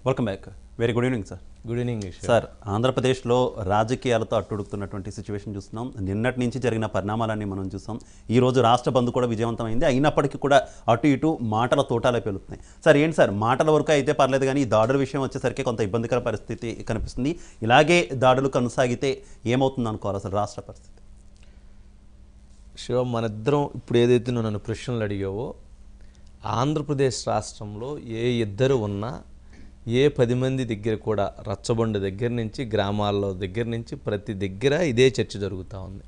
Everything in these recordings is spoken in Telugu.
Welcome back very good evening sir good evening Eshwar. Sir ఆంధ్రప్రదేశ్లో రాజకీయాలతో అట్టుడుకుతున్నటువంటి సిచ్యువేషన్ చూస్తున్నాం నిన్నటి నుంచి జరిగిన పరిణామాలన్నీ మనం చూస్తాం ఈ రోజు రాష్ట్ర బంద్ కూడా విజయవంతమైంది అయినప్పటికీ కూడా అటు ఇటు మాటల తోటాలే పెరుగుతున్నాయి సార్ ఏంటి సార్ మాటల వరకు అయితే పర్లేదు కానీ ఈ దాడుల విషయం వచ్చేసరికి కొంత ఇబ్బందికర పరిస్థితి కనిపిస్తుంది ఇలాగే దాడులు కొనసాగితే ఏమవుతుంది అనుకోవాలి అసలు రాష్ట్ర పరిస్థితి శివ మన ఇద్దరం ఇప్పుడు ఏదైతే నువ్వు నన్ను ప్రశ్నలు అడిగావో ఆంధ్రప్రదేశ్ రాష్ట్రంలో ఏ ఇద్దరు ఉన్నా ఏ పది మంది దగ్గర కూడా రచ్చబండ దగ్గర నుంచి గ్రామాల్లో దగ్గర నుంచి ప్రతి దగ్గర ఇదే చర్చ జరుగుతూ ఉంది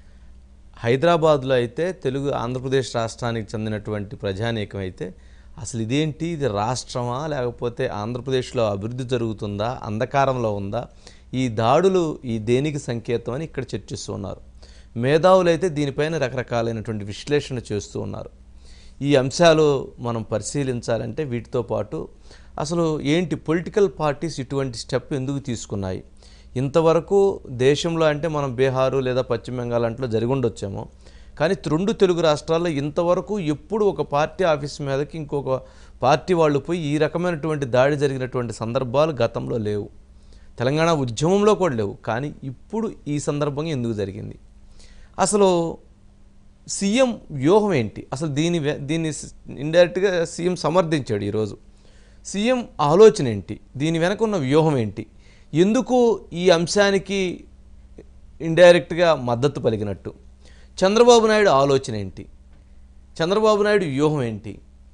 హైదరాబాద్లో అయితే తెలుగు ఆంధ్రప్రదేశ్ రాష్ట్రానికి చెందినటువంటి ప్రజానీకం అయితే అసలు ఇదేంటి ఇది రాష్ట్రమా లేకపోతే ఆంధ్రప్రదేశ్లో అభివృద్ధి జరుగుతుందా అంధకారంలో ఉందా ఈ దాడులు ఈ దేనికి సంకేతం అని ఇక్కడ చర్చిస్తూ ఉన్నారు మేధావులు అయితే దీనిపైన రకరకాలైనటువంటి విశ్లేషణ చేస్తూ ఉన్నారు ఈ అంశాలు మనం పరిశీలించాలంటే వీటితో పాటు అసలు ఏంటి పొలిటికల్ పార్టీస్ ఇటువంటి స్టెప్ ఎందుకు తీసుకున్నాయి ఇంతవరకు దేశంలో అంటే మనం బీహారు లేదా పశ్చిమ బెంగాల్ అంట్లో జరిగి ఉండొచ్చేమో కానీ రెండు తెలుగు రాష్ట్రాల్లో ఇంతవరకు ఎప్పుడు ఒక పార్టీ ఆఫీస్ మీదకి ఇంకొక పార్టీ వాళ్ళు పోయి ఈ రకమైనటువంటి దాడి జరిగినటువంటి సందర్భాలు గతంలో లేవు తెలంగాణ ఉద్యమంలో కూడా లేవు కానీ ఇప్పుడు ఈ సందర్భంగా ఎందుకు జరిగింది అసలు సీఎం వ్యూహం ఏంటి అసలు దీని వె- దీన్ని ఇండైరెక్ట్గా సీఎం సమర్థించాడు ఈరోజు సీఎం ఆలోచన ఏంటి దీని వెనక ఉన్న వ్యూహం ఏంటి ఎందుకు ఈ అంశానికి ఇండైరెక్ట్గా మద్దతు పలికినట్టు చంద్రబాబు నాయుడు ఆలోచన ఏంటి చంద్రబాబు నాయుడు వ్యూహం ఏంటి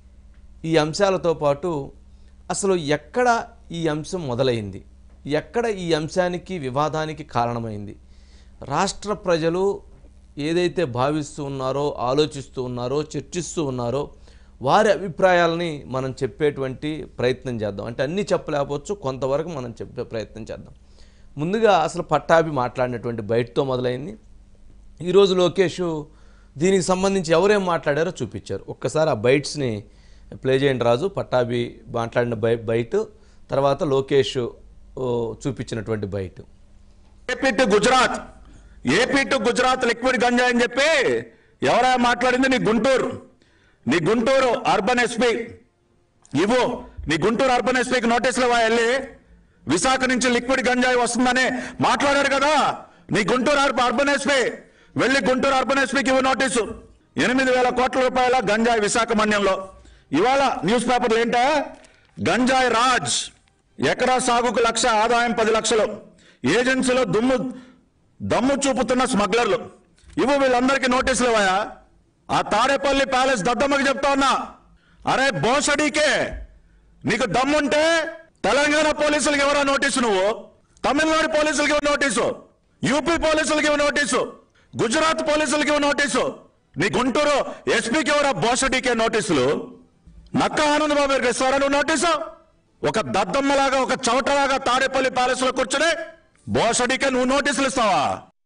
ఈ అంశాలతో పాటు అసలు ఎక్కడ ఈ అంశం మొదలైంది ఎక్కడ ఈ అంశానికి వివాదానికి కారణమైంది రాష్ట్ర ప్రజలు ఏదైతే భావిస్తూ ఉన్నారో ఆలోచిస్తూ ఉన్నారో చర్చిస్తూ ఉన్నారో వారి అభిప్రాయాలని మనం చెప్పేటువంటి ప్రయత్నం చేద్దాం అంటే అన్నీ చెప్పలేకపోవచ్చు కొంతవరకు మనం చెప్పే ప్రయత్నం చేద్దాం ముందుగా అసలు పట్టాభి మాట్లాడినటువంటి బయటతో మొదలైంది ఈరోజు లోకేష్ దీనికి సంబంధించి ఎవరేం మాట్లాడారో చూపించారు ఒక్కసారి ఆ బైట్స్ని ప్లే చేయండి రాజు పట్టాభి మాట్లాడిన బై బైట్ తర్వాత లోకేష్ ఓ, చూపించినటువంటి byte AP to Gujarat AP to Gujarat liquid ganja అని చెప్పి ఎవరా మాట్లాడింది నీ గుంటూరు నీ గుంటూరు అర్బన్ ఎస్పీ ఇవ్వు నీ గుంటూరు అర్బన్ ఎస్పీకి నోటీసులు ఇవ్వా వెళ్ళి విశాఖ నుంచి లిక్విడ్ గంజాయి వస్తుందని మాట్లాడారు కదా నీ గుంటూరు అర్బ- అర్బన్ ఎస్పీ వెళ్ళి గుంటూరు అర్బన్ ఎస్పీకి ఇవ్వు నోటీసు ఎనిమిది వేల కోట్ల రూపాయల గంజాయి విశాఖ మన్యంలో ఇవాళ న్యూస్ పేపర్లు ఏంటా గంజాయి రాజ్ ఎకరా సాగుకు లక్ష ఆదాయం పది లక్షలు ఏజెన్సీలో దుమ్ము దమ్ము చూపుతున్న స్మగ్లర్లు ఇవ్వు వీళ్ళందరికీ నోటీసులు ఇవ్వయా ఆ తాడేపల్లి ప్యాలెస్ దద్దమ్మకి చెప్తా ఉన్నా అరే బోసడీకే నీకు దమ్ముంటే తెలంగాణ పోలీసులకి ఎవరా నోటీసు నువ్వు తమిళనాడు పోలీసులకి ఇవ్వ నోటీసు యూపీ పోలీసులకి ఇవ్వ నోటీసు గుజరాత్ పోలీసులకి ఇవ్వ నోటీసు నీ గుంటూరు ఎస్పీకి ఎవరా బోసడీకే నోటీసులు నక్క ఆనంద్ బాబు గారికి ఇస్తారా నువ్వు నోటీసు ఒక దద్దమ్మలాగా ఒక చవటలాగా తాడేపల్లి ప్యాలెస్ లో కూర్చుని బోసడీకే నువ్వు నోటీసులు ఇస్తావా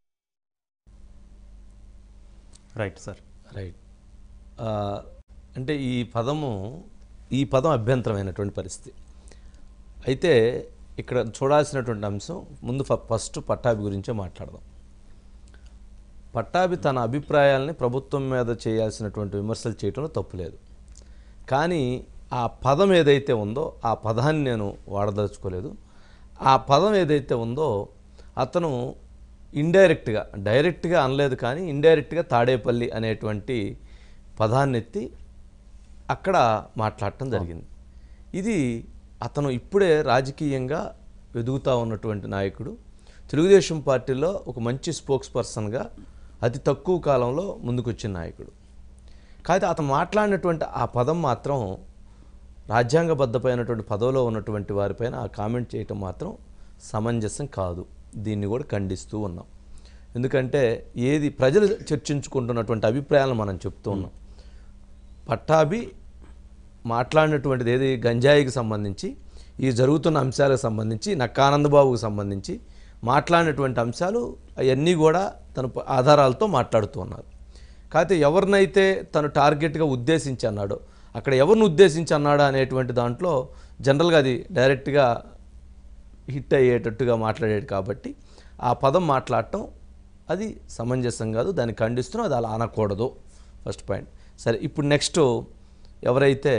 రైట్ సార్ రైట్ ఆ, అంటే ఈ పదము ఈ పదం అభ్యంతరమైనటువంటి పరిస్థితి అయితే ఇక్కడ చూడాల్సినటువంటి అంశం ముందు ఫ- ఫస్ట్ పట్టాభి గురించే మాట్లాడదాం పట్టాభి తన అభిప్రాయాల్ని ప్రభుత్వం మీద చేయాల్సినటువంటి విమర్శలు చేయడంలో తప్పులేదు కానీ ఆ పదం ఏదైతే ఉందో ఆ పదాన్ని నేను వాడదలుచుకోలేదు ఆ పదం ఏదైతే ఉందో అతను ఇండైరెక్ట్గా డైరెక్ట్గా అనలేదు కానీ ఇండైరెక్ట్గా తాడేపల్లి అనేటువంటి పదాన్ని ఎత్తి అక్కడ మాట్లాడటం జరిగింది ఇది అతను ఇప్పుడే రాజకీయంగా ఎదుగుతూ ఉన్నటువంటి నాయకుడు తెలుగుదేశం పార్టీలో ఒక మంచి స్పోక్స్ పర్సన్గా అతి తక్కువ కాలంలో ముందుకొచ్చిన నాయకుడు కాకపోతే అతను మాట్లాడినటువంటి ఆ పదం మాత్రం రాజ్యాంగబద్ధమైనటువంటి పదవిలో ఉన్నటువంటి వారిపైన ఆ కామెంట్ చేయటం మాత్రం సమంజసం కాదు దీన్ని కూడా ఖండిస్తూ ఉన్నాం ఎందుకంటే ఏది ప్రజలు చర్చించుకుంటున్నటువంటి అభిప్రాయాలను మనం చెప్తూ ఉన్నాం పట్టాభి మాట్లాడినటువంటిది ఏది గంజాయికి సంబంధించి ఈ జరుగుతున్న అంశాలకు సంబంధించి నక్కానందబాబుకు సంబంధించి మాట్లాడినటువంటి అంశాలు అవన్నీ కూడా తన ప- ఆధారాలతో మాట్లాడుతూ ఉన్నారు కాకపోతే ఎవరినైతే తను టార్గెట్గా ఉద్దేశించి అన్నాడో అక్కడ ఎవరిని ఉద్దేశించి అన్నాడా అనేటువంటి దాంట్లో జనరల్గా అది డైరెక్ట్గా హిట్ అయ్యేటట్టుగా మాట్లాడాడు కాబట్టి ఆ పదం మాట్లాడటం అది సమంజసం కాదు దాన్ని ఖండిస్తున్నాం అది అలా అనకూడదు ఫస్ట్ పాయింట్ సరే ఇప్పుడు నెక్స్ట్ ఎవరైతే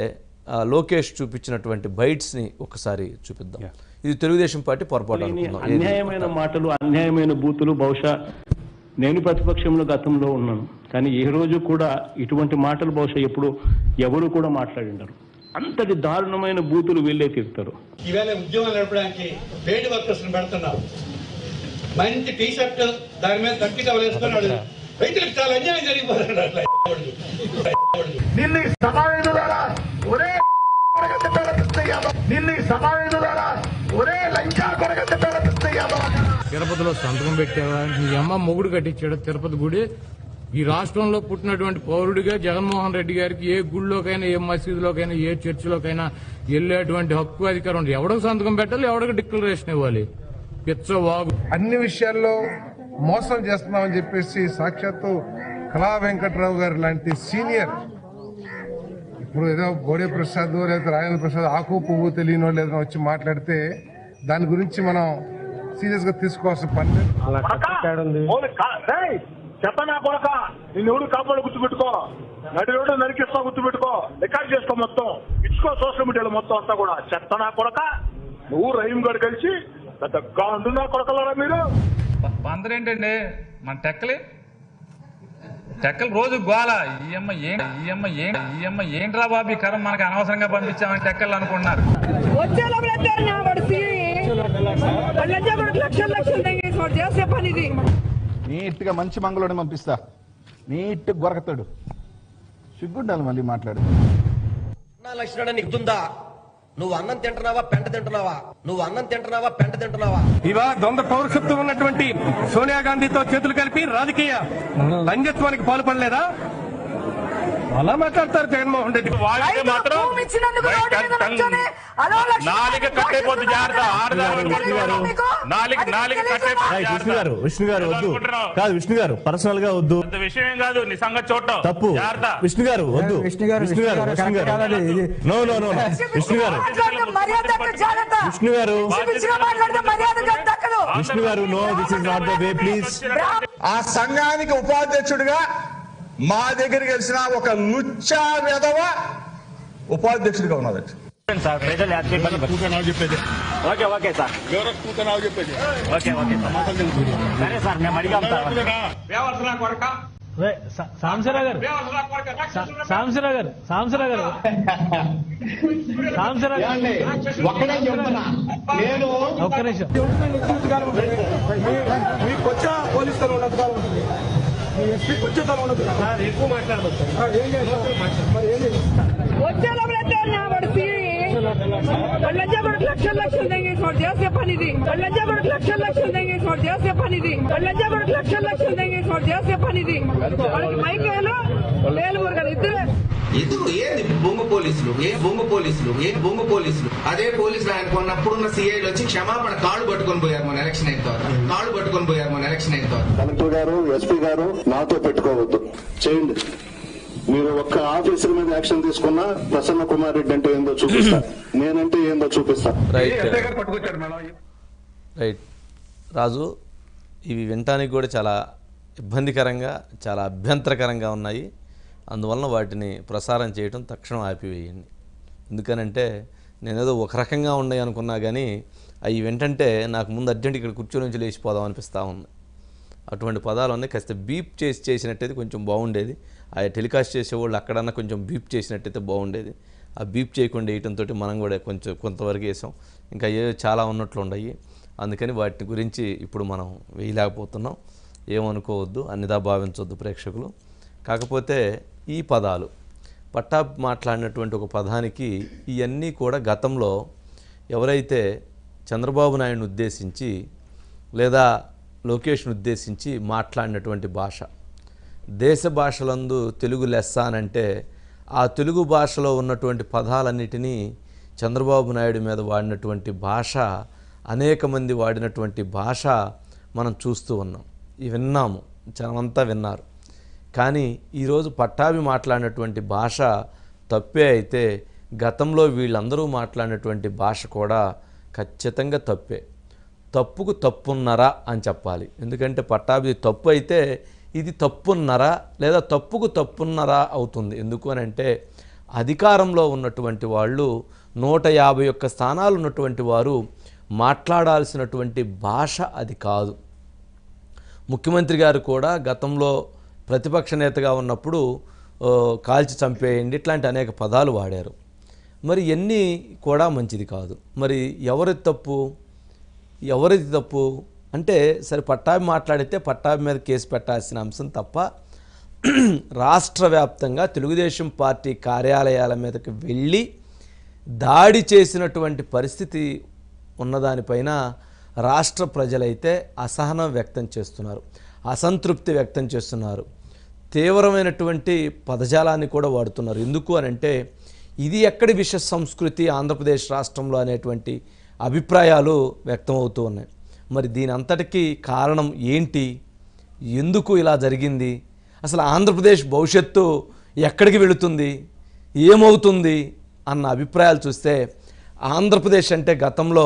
ఆ, లోకేష్ చూపించినటువంటి బైట్స్ని ఒకసారి చూపిద్దాం ఇది తెలుగుదేశం పార్టీ పొరపాటు లేని అనుకుందాం ఏది? అన్యాయమైన మాటలు అన్యాయమైన బూతులు బహుశా నేను ప్రతిపక్షంలో గతంలో ఉన్నాను కానీ ఏ రోజు కూడా ఇటువంటి మాటలు బహుశా ఎప్పుడు ఎవరు కూడా మాట్లాడిండరు అంతటి దారుణమైన బూతులు వీళ్ళే తిరుగుతారు ఈవేళ ఉద్యోగం నడపడానికి పేడ్ వర్కర్స్ పెడుతున్నాం మంచి టీ షర్ట్ దాని మీద తక్కి టవల్ వేసుకొని వాడు రైతులకు చాలా అన్యాయం జరిగిపోతున్నాడు అట్లా నిన్ను ఈ సమావేశులారా ఒరే కొరగతిట్టాల కృష్ణయ్యాదవ్ నిన్ను ఈ సమావేశులారా ఒరే లంచా కొరగతిట్టాల కృష్ణయ్యాదవ్ తిరుపతిలో సంతకం పెట్టావా నీ అమ్మ మొగుడు కట్టించాడు తిరుపతి గుడి ఈ రాష్ట్రంలో పుట్టినటువంటి పౌరుడిగా జగన్మోహన్ రెడ్డి గారికి ఏ గుళ్ళోకైనా ఏ మసీదులోకైనా ఏ చర్చిలోకైనా వెళ్ళేటువంటి హక్కు అధికారం ఉంది ఎవడికి సంతకం పెట్టాలి ఎవడికి డిక్లరేషన్ ఇవ్వాలి పిచ్చవాగు అన్ని విషయాల్లో మోసం చేస్తున్నామని చెప్పేసి సాక్షాత్తు కళా వెంకట్రావు గారు లాంటి సీనియర్ ఇప్పుడు ఏదో బోడే ప్రసాద్ లేదా రాజేంద్ర ప్రసాద్ ఆకు పువ్వు తెలియని వాళ్ళు ఏదైనా వచ్చి మాట్లాడితే దాని గురించి మనం సీరియస్ గా తీసుకోవాల్సిన పని లేదు. చెత్త నా కొడక నిన్ను ఎవడు కాపాడు గుర్తుపెట్టుకో నడి రోడ్డు నరికిస్తా గుర్తుపెట్టుకో రికార్డ్ చేసుకో మొత్తం ఇచ్చుకో సోషల్ మీడియాలో మొత్తం అంతా కూడా చెత్త నా కొడక నువ్వు రహీం గడు కలిసి పెద్ద గాండు నా కొడకలరా మీరు బందర్ ఏంటండి మన టెక్కలి టెక్కలు రోజు గోల ఈఎమ్మ ఏం ఈఎమ్మ ఏం ఈఎమ్మ ఏంట్రా బాబు ఈ కరం మనకి అనవసరంగా పంపించామని టెక్కలు అనుకున్నారు వచ్చే లోపల ఎత్తారు నా పడితే వాళ్ళంతా కూడా లక్షలు లక్షలు తెగేసి వాడు చేసే పని ఇది నీట్ గా మంచి మంగళోని పంపిస్తా నీట్ గొరకతాడు సిగ్గుండాలి మళ్ళీ మాట్లాడు లక్షణం నీకు ఉందా నువ్వు అన్నం తింటున్నావా పెంట తింటున్నావా నువ్వు అన్నం తింటున్నావా పెంట తింటున్నావా ఇవా ద్వంద్వ పౌరసత్వం ఉన్నటువంటి సోనియా గాంధీతో చేతులు కలిపి రాజకీయ లంజత్వానికి పాల్పడలేదా అలా మాట్లాడతారు జగన్మోహన్ రెడ్డి రైతులకు భూమి ఇచ్చినందుకు రోడ్డు మీద నుంచొని అదో లక్ష నాలిక కట్టైపోద్ది జాగ్రత్త ఆడదారు తెలియదా మీకు? నాలిక అది నాలిక తెలియదా? కట్టైపోద్ది విష్ణు గారు విష్ణు గారు వద్దు అనుకుంటున్నావు? కాదు విష్ణు గారు పర్సనల్ గా వద్దు అంత విషయం ఏం కాదు నీ సంగతి చూడటం తప్పు జాగ్రత్త విష్ణు గారు వద్దు విష్ణు గారు విష్ణు గారు విష్ణు గారు నో నో నో విష్ణు గారు మాట్లాడితే మర్యాద దక్కదు, జాగ్రత్త. విష్ణు గారు పిచ్చి పిచ్చిగా మాట్లాడితే మర్యాద దక్కదు విష్ణు గారు no this is not the way please ఆ సంఘానికి ఉపాధ్యక్షుడిగా మా దగ్గర గెలిచిన ఒక లుచ్చా వెధవ ఉపాధ్యక్షుడిగా ఉన్నదండి వ్యవస్థ కొరక సాంసరా గారు సాంసరా గారు సాంసరా గారు సాంసరా ఒక్కడే చెప్తున్నా నేను ఒక్క నిమిషం మీకు వచ్చా పోలీస్ తరం ఉన్నది కాలం ఉంటుంది మీ ఎస్పీకి వచ్చే తరం ఉన్నది ఎక్కువ మాట్లాడవచ్చు ఏం చేస్తాం మరి ఏం చేస్తాం వచ్చే లోపల ఎత్తారు నా పడితే వాళ్ళంతా కూడా లక్షలు లక్షలు తెగేసి వాడు చేసే పని ఇది వాళ్ళంతా కూడా లక్షలు లక్షలు తెగేసి వాడు చేసే పని ఇది వాళ్ళంతా కూడా లక్షలు లక్షలు తెగేసి వాడు చేసే పని ఇది వాళ్ళకి మైకేలు వేలు మురగలు ఇద్దరే ఎందుకు ఏంది బొంగు పోలీసులు ఏ బొంగు పోలీసులు ఏ బొంగు పోలీసులు అదే పోలీసులు ఆయన కొన్నప్పుడున్న సిఐలు వచ్చి క్షమాపణ కాళ్ళు పట్టుకొని పోయారు మన ఎలక్షన్ అయిన తర్వాత కాళ్ళు పట్టుకొని పోయారు మన ఎలక్షన్ అయిన తర్వాత కలెక్టర్ గారు ఎస్పీ గారు నాతో పెట్టుకోవద్దు చేయండి మీరు ఒక్క ఆఫీసర్ మీద యాక్షన్ తీసుకున్నా ప్రసన్న కుమార్ రెడ్డి అంటే ఏందో చూపిస్తా నేనంటే ఏందో చూపిస్తా రైట్ పట్టుకొచ్చారు మేడం రైట్ రాజు ఇవి వినటానికి కూడా చాలా ఇబ్బందికరంగా చాలా అభ్యంతరకరంగా ఉన్నాయి అందువలన వాటిని ప్రసారం చేయటం తక్షణం ఆపివేయండి ఎందుకనంటే నేనేదో ఒక రకంగా ఉన్నాయి అనుకున్నా కానీ అవి వింటంటే నాకు ముందు అర్జెంట్ ఇక్కడ కూర్చొని నుంచి లేచిపోదాం అనిపిస్తూ ఉంది అటువంటి పదాలు ఉన్నాయి కాస్త బీప్ చేసి చేసినట్టయితే కొంచెం బాగుండేది ఆ టెలికాస్ట్ చేసేవాళ్ళు అక్కడన్నా కొంచెం బీప్ చేసినట్టయితే బాగుండేది ఆ బీప్ చేయకుండా వేయటంతో మనం కూడా కొంచెం కొంతవరకు వేసాం ఇంకా ఏ చాలా ఉన్నట్లు ఉన్నాయి అందుకని వాటి గురించి ఇప్పుడు మనం వేయలేకపోతున్నాం ఏమనుకోవద్దు అన్నిదా భావించవద్దు ప్రేక్షకులు కాకపోతే ఈ పదాలు పట్టాబ్ మాట్లాడినటువంటి ఒక పదానికి ఇవన్నీ కూడా గతంలో ఎవరైతే చంద్రబాబు నాయుడుని ఉద్దేశించి లేదా లోకేష్ను ఉద్దేశించి మాట్లాడినటువంటి భాష దేశ భాషలందు తెలుగు లెస్స అనంటే ఆ తెలుగు భాషలో ఉన్నటువంటి పదాలన్నిటినీ చంద్రబాబు నాయుడు మీద వాడినటువంటి భాష అనేక మంది వాడినటువంటి భాష మనం చూస్తూ ఉన్నాం ఇవి విన్నాము జనమంతా విన్నారు కానీ ఈరోజు పట్టాభి మాట్లాడినటువంటి భాష తప్పే అయితే గతంలో వీళ్ళందరూ మాట్లాడినటువంటి భాష కూడా ఖచ్చితంగా తప్పే తప్పుకు తప్పున్నరా అని చెప్పాలి ఎందుకంటే పట్టాభిది తప్పు అయితే ఇది తప్పున్నరా లేదా తప్పుకు తప్పున్నరా అవుతుంది ఎందుకు అని అంటే అధికారంలో ఉన్నటువంటి వాళ్ళు నూట యాభై ఒక్క స్థానాలు ఉన్నటువంటి వారు మాట్లాడాల్సినటువంటి భాష అది కాదు ముఖ్యమంత్రి గారు కూడా గతంలో ప్రతిపక్ష నేతగా ఉన్నప్పుడు ఓ, కాల్చి చంపేయండి ఇట్లాంటి అనేక పదాలు వాడారు మరి ఎన్ని కూడా మంచిది కాదు మరి ఎవరి తప్పు ఎవరిది తప్పు అంటే సరే పట్టాభి మాట్లాడితే పట్టాభి మీద కేసు పెట్టాల్సిన అంశం తప్ప రాష్ట్ర వ్యాప్తంగా తెలుగుదేశం పార్టీ కార్యాలయాల మీదకి వెళ్ళి దాడి చేసినటువంటి పరిస్థితి ఉన్నదానిపైన రాష్ట్ర ప్రజలైతే అసహనం వ్యక్తం చేస్తున్నారు అసంతృప్తి వ్యక్తం చేస్తున్నారు తీవ్రమైనటువంటి పదజాలాన్ని కూడా వాడుతున్నారు ఎందుకు అని అంటే ఇది ఎక్కడి విష సంస్కృతి ఆంధ్రప్రదేశ్ రాష్ట్రంలో అనేటువంటి అభిప్రాయాలు వ్యక్తమవుతూ ఉన్నాయి మరి దీని అంతటికీ కారణం ఏంటి ఎందుకు ఇలా జరిగింది అసలు ఆంధ్రప్రదేశ్ భవిష్యత్తు ఎక్కడికి వెళుతుంది ఏమవుతుంది అన్న అభిప్రాయాలు చూస్తే ఆంధ్రప్రదేశ్ అంటే గతంలో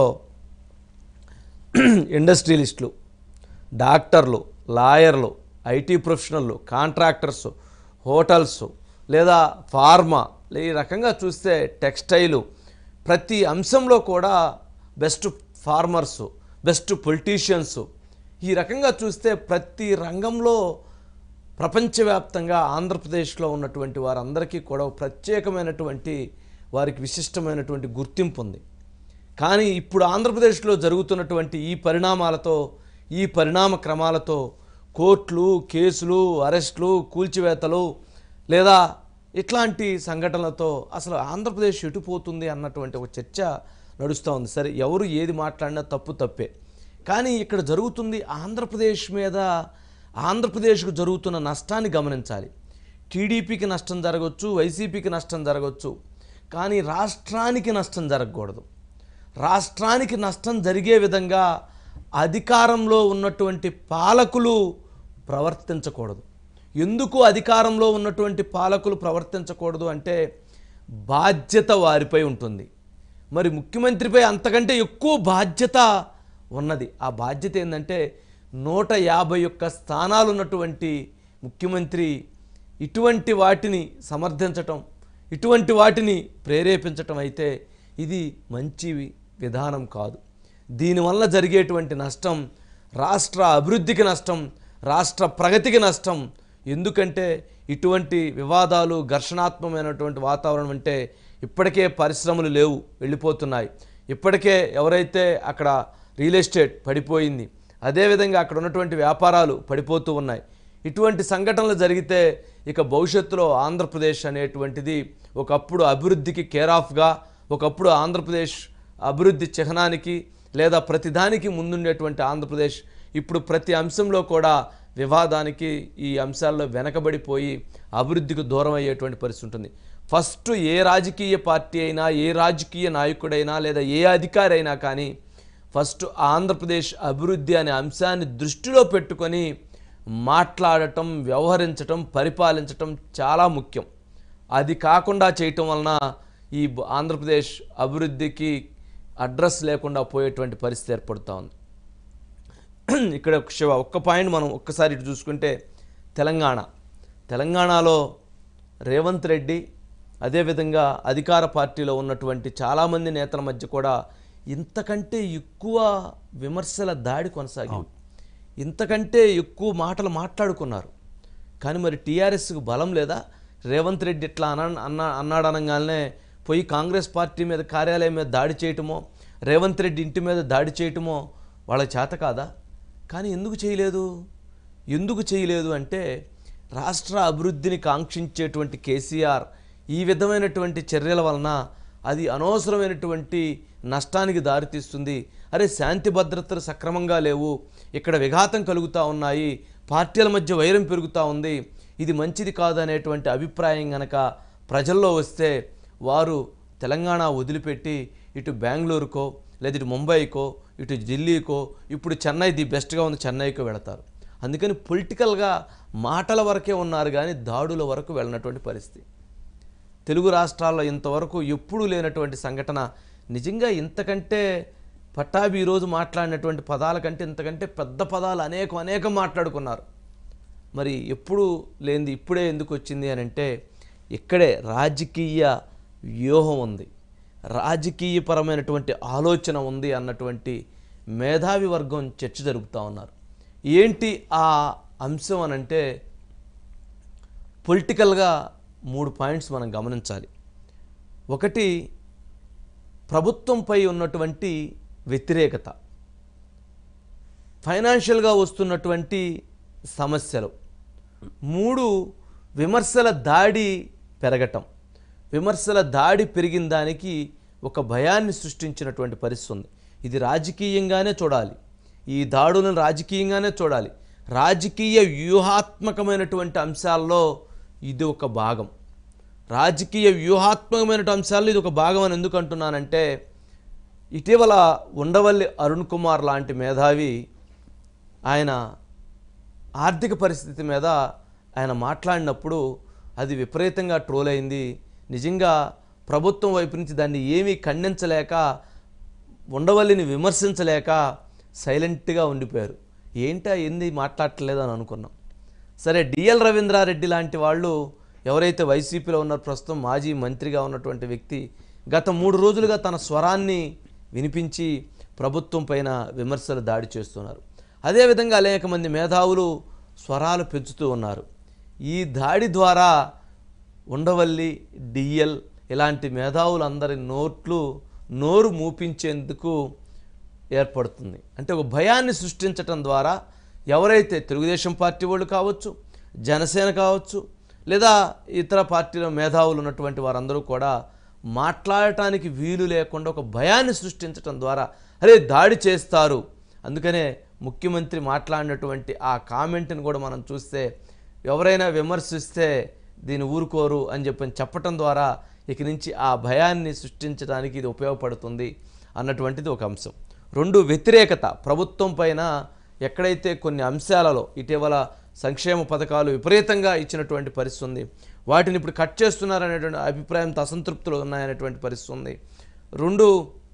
ఇండస్ట్రియలిస్టులు డాక్టర్లు లాయర్లు ఐటీ ప్రొఫెషనల్లు కాంట్రాక్టర్స్ హోటల్స్ లేదా ఫార్మా ఈ రకంగా చూస్తే టెక్స్టైలు ప్రతి అంశంలో కూడా బెస్ట్ ఫార్మర్సు బెస్ట్ పొలిటీషియన్స్ ఈ రకంగా చూస్తే ప్రతి రంగంలో ప్రపంచవ్యాప్తంగా ఆంధ్రప్రదేశ్లో ఉన్నటువంటి వారందరికీ కూడా ఒక ప్రత్యేకమైనటువంటి వారికి విశిష్టమైనటువంటి గుర్తింపు ఉంది కానీ ఇప్పుడు ఆంధ్రప్రదేశ్లో జరుగుతున్నటువంటి ఈ పరిణామాలతో ఈ పరిణామ క్రమాలతో కోర్టులు కేసులు అరెస్టులు కూల్చివేతలు లేదా ఇట్లాంటి సంఘటనలతో అసలు ఆంధ్రప్రదేశ్ ఎటుపోతుంది అన్నటువంటి ఒక చర్చ నడుస్తూ ఉంది సరే ఎవరు ఏది మాట్లాడినా తప్పు తప్పే కానీ ఇక్కడ జరుగుతుంది ఆంధ్రప్రదేశ్ మీద ఆంధ్రప్రదేశ్కు జరుగుతున్న నష్టాన్ని గమనించాలి టీడీపీకి నష్టం జరగవచ్చు వైసీపీకి నష్టం జరగవచ్చు కానీ రాష్ట్రానికి నష్టం జరగకూడదు రాష్ట్రానికి నష్టం జరిగే విధంగా అధికారంలో ఉన్నటువంటి పాలకులు ప్రవర్తించకూడదు ఎందుకు అధికారంలో ఉన్నటువంటి పాలకులు ప్రవర్తించకూడదు అంటే బాధ్యత వారిపై ఉంటుంది మరి ముఖ్యమంత్రిపై అంతకంటే ఎక్కువ బాధ్యత ఉన్నది ఆ బాధ్యత ఏంటంటే నూట యాభై ఒక్క స్థానాలు ఉన్నటువంటి ముఖ్యమంత్రి ఇటువంటి వాటిని సమర్థించటం ఇటువంటి వాటిని ప్రేరేపించటం అయితే ఇది మంచి విధానం కాదు దీనివల్ల జరిగేటువంటి నష్టం రాష్ట్ర అభివృద్ధికి నష్టం రాష్ట్ర ప్రగతికి నష్టం ఎందుకంటే ఇటువంటి వివాదాలు ఘర్షణాత్మకమైనటువంటి వాతావరణం అంటే ఇప్పటికే పరిశ్రమలు లేవు వెళ్ళిపోతున్నాయి ఇప్పటికే ఎవరైతే అక్కడ రియల్ ఎస్టేట్ పడిపోయింది అదేవిధంగా అక్కడ ఉన్నటువంటి వ్యాపారాలు పడిపోతూ ఉన్నాయి ఇటువంటి సంఘటనలు జరిగితే ఇక భవిష్యత్తులో ఆంధ్రప్రదేశ్ అనేటువంటిది ఒకప్పుడు అభివృద్ధికి కేర్ ఆఫ్గా ఒకప్పుడు ఆంధ్రప్రదేశ్ అభివృద్ధి చిహ్నానికి లేదా ప్రతిదానికి ముందుండేటువంటి ఆంధ్రప్రదేశ్ ఇప్పుడు ప్రతి అంశంలో కూడా వివాదానికి ఈ అంశాల్లో వెనకబడిపోయి అభివృద్ధికి దూరం అయ్యేటువంటి పరిస్థితి ఉంటుంది ఫస్ట్ ఏ రాజకీయ పార్టీ అయినా ఏ రాజకీయ నాయకుడైనా లేదా ఏ అధికారి అయినా కానీ ఫస్ట్ ఆంధ్రప్రదేశ్ అభివృద్ధి అనే అంశాన్ని దృష్టిలో పెట్టుకొని మాట్లాడటం వ్యవహరించటం పరిపాలించటం చాలా ముఖ్యం అది కాకుండా చేయటం వలన ఈ బ- ఆంధ్రప్రదేశ్ అభివృద్ధికి అడ్రస్ లేకుండా పోయేటువంటి పరిస్థితి ఏర్పడుతూ ఉంది ఇక్కడ ఒక శివ ఒక్క పాయింట్ మనం ఒక్కసారి ఇటు చూసుకుంటే తెలంగాణ తెలంగాణలో రేవంత్ రెడ్డి అదేవిధంగా అధికార పార్టీలో ఉన్నటువంటి చాలామంది నేతల మధ్య కూడా ఇంతకంటే ఎక్కువ విమర్శల దాడి కొనసాగింది ఇంతకంటే ఎక్కువ మాటలు మాట్లాడుకున్నారు కానీ మరి టీఆర్ఎస్కు బలం లేదా రేవంత్ రెడ్డి ఇట్లా అన అన్న అన్నాడు అనగానే పోయి కాంగ్రెస్ పార్టీ మీద కార్యాలయం మీద దాడి చేయటమో రేవంత్ రెడ్డి ఇంటి మీద దాడి చేయటమో వాళ్ళ చేత కాదా కానీ ఎందుకు చేయలేదు ఎందుకు చేయలేదు అంటే రాష్ట్ర అభివృద్ధిని కాంక్షించేటువంటి కేసీఆర్ ఈ విధమైనటువంటి చర్యల వలన అది అనవసరమైనటువంటి నష్టానికి దారితీస్తుంది అరే శాంతి భద్రతలు సక్రమంగా లేవు ఇక్కడ విఘాతం కలుగుతూ ఉన్నాయి పార్టీల మధ్య వైరం పెరుగుతూ ఉంది ఇది మంచిది కాదు అనేటువంటి అభిప్రాయం గనక ప్రజల్లో వస్తే వారు తెలంగాణ వదిలిపెట్టి ఇటు బెంగళూరుకో లేదా ఇటు ముంబైకో ఇటు ఢిల్లీకో ఇప్పుడు చెన్నై ది బెస్ట్గా ఉంది చెన్నైకో వెళతారు అందుకని పొలిటికల్గా మాటల వరకే ఉన్నారు కానీ దాడుల వరకు వెళ్ళినటువంటి పరిస్థితి తెలుగు రాష్ట్రాల్లో ఇంతవరకు ఎప్పుడూ లేనటువంటి సంఘటన నిజంగా ఇంతకంటే పట్టాభి ఈరోజు మాట్లాడినటువంటి పదాల కంటే ఇంతకంటే పెద్ద పదాలు అనేకం అనేకం మాట్లాడుకున్నారు మరి ఎప్పుడు లేనిది ఇప్పుడే ఎందుకు వచ్చింది అని అంటే ఇక్కడే రాజకీయ వ్యూహం ఉంది రాజకీయపరమైనటువంటి ఆలోచన ఉంది అన్నటువంటి మేధావి వర్గం చర్చ జరుపుతూ ఉన్నారు ఏంటి ఆ అంశం అనంటే పొలిటికల్గా మూడు పాయింట్స్ మనం గమనించాలి ఒకటి ప్రభుత్వంపై ఉన్నటువంటి వ్యతిరేకత ఫైనాన్షియల్గా వస్తున్నటువంటి సమస్యలు మూడు విమర్శల దాడి పెరగటం విమర్శల దాడి పెరిగిన దానికి ఒక భయాన్ని సృష్టించినటువంటి పరిస్థితి ఉంది ఇది రాజకీయంగానే చూడాలి ఈ దాడులను రాజకీయంగానే చూడాలి రాజకీయ వ్యూహాత్మకమైనటువంటి అంశాల్లో ఇది ఒక భాగం రాజకీయ వ్యూహాత్మకమైన అంశాల్లో ఇది ఒక భాగం అని ఎందుకు అంటున్నానంటే ఇటీవల ఉండవల్లి అరుణ్ కుమార్ లాంటి మేధావి ఆయన ఆర్థిక పరిస్థితి మీద ఆయన మాట్లాడినప్పుడు అది విపరీతంగా ట్రోల్ అయింది నిజంగా ప్రభుత్వం వైపు నుంచి దాన్ని ఏమీ ఖండించలేక ఉండవల్లిని విమర్శించలేక సైలెంట్గా ఉండిపోయారు ఏంటా ఏంది మాట్లాడట్లేదు అని అనుకున్నాం సరే డిఎల్ రవీంద్రారెడ్డి లాంటి వాళ్ళు ఎవరైతే వైసీపీలో ఉన్నారో ప్రస్తుతం మాజీ మంత్రిగా ఉన్నటువంటి వ్యక్తి గత మూడు రోజులుగా తన స్వరాన్ని వినిపించి ప్రభుత్వం పైన విమర్శలు దాడి చేస్తున్నారు అదేవిధంగా అనేక మంది మేధావులు స్వరాలు పెంచుతూ ఉన్నారు ఈ దాడి ద్వారా ఉండవల్లి డిఎల్ ఇలాంటి మేధావులందరి నోట్లు నోరు మూపించేందుకు ఏర్పడుతుంది అంటే ఒక భయాన్ని సృష్టించటం ద్వారా ఎవరైతే తెలుగుదేశం పార్టీ వాళ్ళు కావచ్చు జనసేన కావచ్చు లేదా ఇతర పార్టీల మేధావులు ఉన్నటువంటి వారందరూ కూడా మాట్లాడటానికి వీలు లేకుండా ఒక భయాన్ని సృష్టించటం ద్వారా అరే దాడి చేస్తారు అందుకనే ముఖ్యమంత్రి మాట్లాడినటువంటి ఆ కామెంట్ని కూడా మనం చూస్తే ఎవరైనా విమర్శిస్తే దీన్ని ఊరుకోరు అని చెప్పని చెప్పటం ద్వారా ఇక నుంచి ఆ భయాన్ని సృష్టించడానికి ఇది ఉపయోగపడుతుంది అన్నటువంటిది ఒక అంశం రెండు వ్యతిరేకత ప్రభుత్వం పైన ఎక్కడైతే కొన్ని అంశాలలో ఇటీవల సంక్షేమ పథకాలు విపరీతంగా ఇచ్చినటువంటి పరిస్థితి ఉంది వాటిని ఇప్పుడు కట్ చేస్తున్నారనేటువంటి అభిప్రాయంతో అసంతృప్తులు ఉన్నాయనేటువంటి పరిస్థితి ఉంది రెండు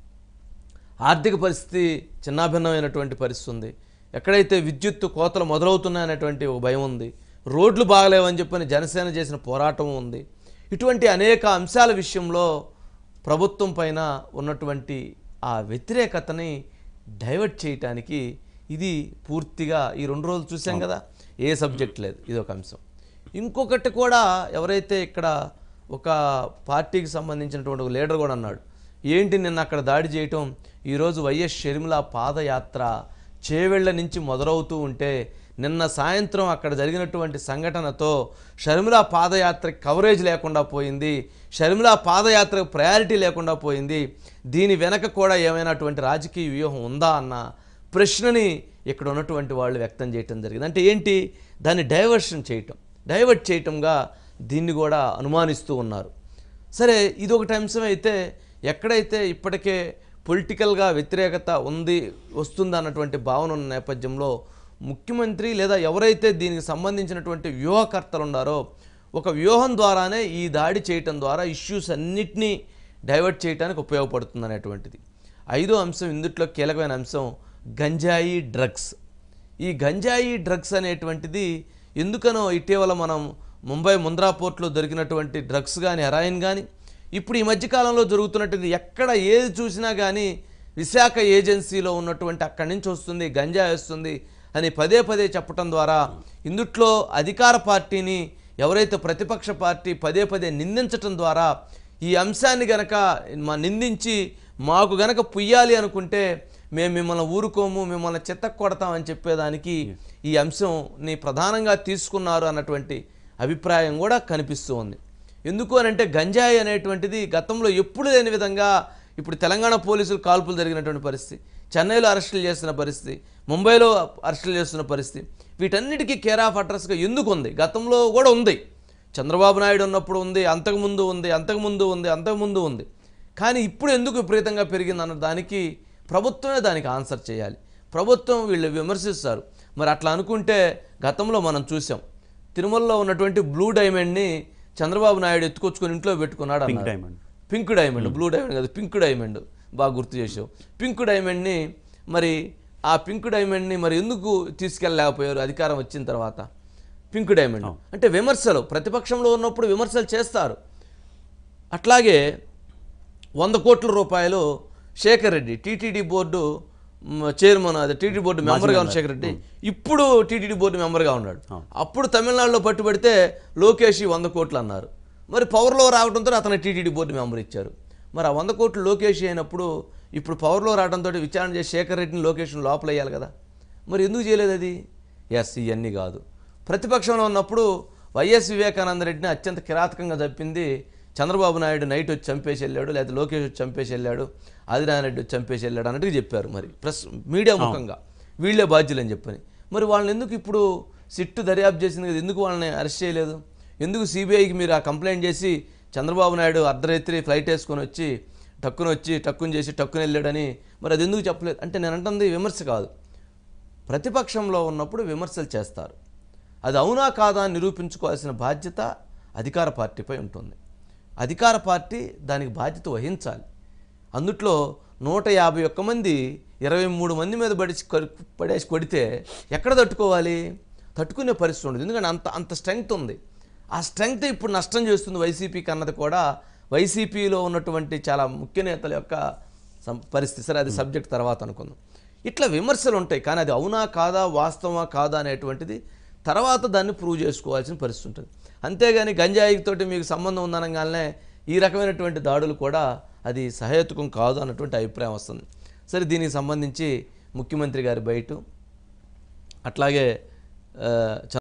ఆర్థిక పరిస్థితి చిన్నాభిన్నమైనటువంటి పరిస్థితి ఉంది ఎక్కడైతే విద్యుత్ కోతలు మొదలవుతున్నాయనేటువంటి ఒక భయం ఉంది రోడ్లు బాగలేవని చెప్పని జనసేన చేసిన పోరాటం ఉంది ఇటువంటి అనేక అంశాల విషయంలో ప్రభుత్వం పైన ఉన్నటువంటి ఆ వ్యతిరేకతని డైవర్ట్ చేయటానికి ఇది పూర్తిగా ఈ రెండు రోజులు చూసాం కదా ఏ సబ్జెక్ట్ లేదు ఇది ఒక అంశం ఇంకొకటి కూడా ఎవరైతే ఇక్కడ ఒక పార్టీకి సంబంధించినటువంటి ఒక లీడర్ కూడా అన్నాడు ఏంటి నిన్న అక్కడ దాడి చేయటం ఈరోజు వైఎస్ షర్మిల పాదయాత్ర చేవెళ్ల నుంచి మొదలవుతూ ఉంటే నిన్న సాయంత్రం అక్కడ జరిగినటువంటి సంఘటనతో షర్మిల పాదయాత్రకి కవరేజ్ లేకుండా పోయింది షర్మిల పాదయాత్రకు ప్రయారిటీ లేకుండా పోయింది దీని వెనక కూడా ఏమైనటువంటి రాజకీయ వ్యూహం ఉందా అన్న ప్రశ్నని ఇక్కడ ఉన్నటువంటి వాళ్ళు వ్యక్తం చేయటం జరిగింది అంటే ఏంటి దాన్ని డైవర్షన్ చేయటం డైవర్ట్ చేయటంగా దీన్ని కూడా అనుమానిస్తూ ఉన్నారు సరే ఇది ఒకటి అంశం అయితే ఎక్కడైతే ఇప్పటికే పొలిటికల్గా వ్యతిరేకత ఉంది వస్తుంది అన్నటువంటి భావన ఉన్న నేపథ్యంలో ముఖ్యమంత్రి లేదా ఎవరైతే దీనికి సంబంధించినటువంటి వ్యూహకర్తలు ఉన్నారో ఒక వ్యూహం ద్వారానే ఈ దాడి చేయటం ద్వారా ఇష్యూస్ అన్నిటినీ డైవర్ట్ చేయడానికి ఉపయోగపడుతుంది అనేటువంటిది ఐదో అంశం ఇందుట్లో కీలకమైన అంశం గంజాయి డ్రగ్స్ ఈ గంజాయి డ్రగ్స్ అనేటువంటిది ఎందుకనో ఇటీవల మనం ముంబై ముంద్రా పోర్ట్లో దొరికినటువంటి డ్రగ్స్ కానీ హెరాయిన్ కానీ ఇప్పుడు ఈ మధ్యకాలంలో జరుగుతున్నటువంటి ఎక్కడ ఏది చూసినా కానీ విశాఖ ఏజెన్సీలో ఉన్నటువంటి అక్కడి నుంచి వస్తుంది గంజాయి వస్తుంది అని పదే పదే చెప్పటం ద్వారా ఇందుట్లో అధికార పార్టీని ఎవరైతే ప్రతిపక్ష పార్టీ పదే పదే నిందించటం ద్వారా ఈ అంశాన్ని గనక మా నిందించి మాకు గనక పుయ్యాలి అనుకుంటే మేము మిమ్మల్ని ఊరుకోము మిమ్మల్ని చెత్త కొడతామని చెప్పేదానికి ఈ అంశంని ప్రధానంగా తీసుకున్నారు అన్నటువంటి అభిప్రాయం కూడా కనిపిస్తూ ఉంది ఎందుకు అని అంటే గంజాయి అనేటువంటిది గతంలో ఎప్పుడు లేని విధంగా ఇప్పుడు తెలంగాణ పోలీసులు కాల్పులు జరిగినటువంటి పరిస్థితి చెన్నైలో అరెస్టులు చేస్తున్న పరిస్థితి ముంబైలో అరెస్టులు చేస్తున్న పరిస్థితి వీటన్నిటికీ కేర్ ఆఫ్ అడ్రస్గా ఎందుకు ఉంది గతంలో కూడా ఉంది చంద్రబాబు నాయుడు ఉన్నప్పుడు ఉంది అంతకుముందు ఉంది అంతకుముందు ఉంది అంతకుముందు ఉంది కానీ ఇప్పుడు ఎందుకు విపరీతంగా పెరిగింది అన్న దానికి ప్రభుత్వమే దానికి ఆన్సర్ చేయాలి ప్రభుత్వం వీళ్ళు విమర్శిస్తారు మరి అట్లా అనుకుంటే గతంలో మనం చూసాం తిరుమలలో ఉన్నటువంటి బ్లూ డైమండ్ని చంద్రబాబు నాయుడు ఎత్తుకొచ్చుకొని ఇంట్లో పెట్టుకున్నాడు పింక్ అన్నారు. Diamond. Pink diamond blue diamond కాదు పింక్ డైమండ్ బాగా గుర్తు చేసావు పింక్ డైమండ్ని మరి ఆ పింక్ డైమండ్ని మరి ఎందుకు తీసుకెళ్ళలేకపోయారు అధికారం వచ్చిన తర్వాత పింక్ డైమండ్ అంటే విమర్శలు ప్రతిపక్షంలో ఉన్నప్పుడు విమర్శలు చేస్తారు అట్లాగే వంద కోట్ల రూపాయలు శేఖర్ రెడ్డి టీటీడీ బోర్డు మ్, చైర్మన్ అదే టీటీడీ బోర్డు మెంబర్గా ఉన్న శేఖర్ రెడ్డి ఇప్పుడు టీటీడీ బోర్డు మెంబర్గా ఉన్నాడు అప్పుడు తమిళనాడులో పట్టుబడితే లోకేష్ ఈ వంద కోట్లు అన్నారు మరి పవర్లో రావడంతో అతను టీటీడీ బోర్డు మెంబర్ ఇచ్చారు మరి ఆ వంద కోట్లు లోకేష్ అయినప్పుడు ఇప్పుడు పవర్లో రావడంతో విచారణ చేసి శేఖర్ రెడ్డిని లోకేష్ని లోపల వేయాలి కదా మరి ఎందుకు చేయలేదు అది ఎస్ ఇవన్నీ కాదు ప్రతిపక్షంలో ఉన్నప్పుడు వైఎస్ వివేకానంద రెడ్డిని అత్యంత కిరాతకంగా తప్పింది చంద్రబాబు నాయుడు నైట్ వచ్చి చంపేసి వెళ్ళాడు లేదా లోకేష్ వచ్చి చంపేసి వెళ్ళాడు ఆదినారాయణ రెడ్డి వచ్చి చంపేసి వెళ్ళాడు అన్నట్టుగా చెప్పారు మరి ప్రెస్ మీడియా ముఖంగా వీళ్ళే బాధ్యులు అని చెప్పని మరి వాళ్ళని ఎందుకు ఇప్పుడు సిట్టు దర్యాప్తు చేసింది కదా ఎందుకు వాళ్ళని అరెస్ట్ చేయలేదు ఎందుకు సిబిఐకి మీరు ఆ కంప్లైంట్ చేసి చంద్రబాబు నాయుడు అర్ధరాత్రి ఫ్లైట్ వేసుకొని వచ్చి టక్కున వచ్చి టక్కుని చేసి టక్కున వెళ్ళాడని మరి అది ఎందుకు చెప్పలేదు అంటే నేను అంటుంది విమర్శ కాదు ప్రతిపక్షంలో ఉన్నప్పుడు విమర్శలు చేస్తారు అది అవునా కాదా అని నిరూపించుకోవాల్సిన బాధ్యత అధికార పార్టీపై ఉంటుంది అధికార పార్టీ దానికి బాధ్యత వహించాలి అందుట్లో నూట యాభై ఒక్క మంది ఇరవై మూడు మంది మీద పడిచి కొ- పడేసి కొడితే ఎక్కడ తట్టుకోవాలి తట్టుకునే పరిస్థితి ఉండదు ఎందుకంటే అంత అంత స్ట్రెంగ్త్ ఉంది ఆ స్ట్రెంగ్త్ ఇప్పుడు నష్టం చేస్తుంది వైసీపీకి అన్నది కూడా వైసీపీలో ఉన్నటువంటి చాలా ముఖ్య నేతల యొక్క సం- పరిస్థితి సరే అది సబ్జెక్ట్ తర్వాత అనుకుందాం ఇట్లా విమర్శలు ఉంటాయి కానీ అది అవునా కాదా వాస్తవమా కాదా అనేటువంటిది తర్వాత దాన్ని ప్రూవ్ చేసుకోవాల్సిన పరిస్థితి ఉంటుంది అంతేగాని గంజాయితోటి మీకు సంబంధం ఉందనగానే ఈ రకమైనటువంటి దాడులు కూడా అది సహేతుకం కాదు అన్నటువంటి అభిప్రాయం వస్తుంది సరే దీనికి సంబంధించి ముఖ్యమంత్రి గారి బయట అట్లాగే ఆ,